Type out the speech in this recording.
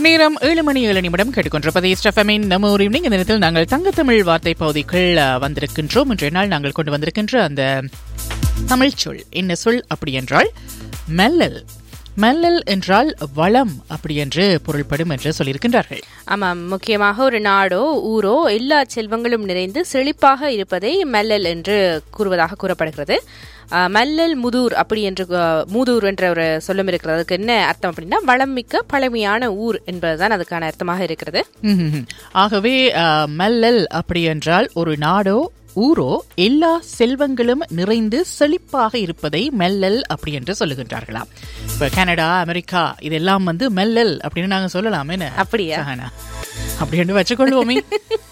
நேரம் ஏழு மணி ஏழு நிமிடம் கேட்டுக்கொண்டிருப்பது ஸ்டெஃபமின் நம்ம ஒரு ஈவினிங் இந்த நேரத்தில் நாங்கள் தங்கத்தமிழ் வார்த்தை பகுதிக்குள் அஹ், வந்திருக்கின்றோம் இன்றைய நாள் நாங்கள் கொண்டு வந்திருக்கின்ற அந்த தமிழ் சொல் என்ன சொல் அப்படி என்றால் மெல்லல் மெல்லல் என்றால் வளம் அப்படி என்று பொருள்படும் என்று சொல்லியிருக்கின்றார்கள் ஆமாம் முக்கியமாக ஒரு நாடோ ஊரோ எல்லா செல்வங்களும் நிறைந்து செழிப்பாக இருப்பதை மெல்லல் என்று கூறுவதாக கூறப்படுகிறது ஆஹ், மல்லல் முதூர் அப்படி என்று ஆஹ், மூதூர் என்ற ஒரு சொல்லும் இருக்கிறது அதுக்கு என்ன அர்த்தம் அப்படின்னா வளம் மிக்க பழமையான ஊர் என்பதுதான் அதுக்கான அர்த்தமாக இருக்கிறது ம்ஹும். ஆகவே அஹ், மெல்லல் அப்படி என்றால் ஒரு நாடோ ஊரோ எல்லா செல்வங்களும் நிறைந்து செழிப்பாக இருப்பதை மெல்லல் அப்படி என்று சொல்லுகின்றார்களாம் இப்ப கனடா அமெரிக்கா இதெல்லாம் வந்து மெல்லல் அப்படின்னு நாங்க சொல்லலாம் என்ன அப்படியா? சஹனா. அப்படி என்று வச்சுக்கொள்வோமே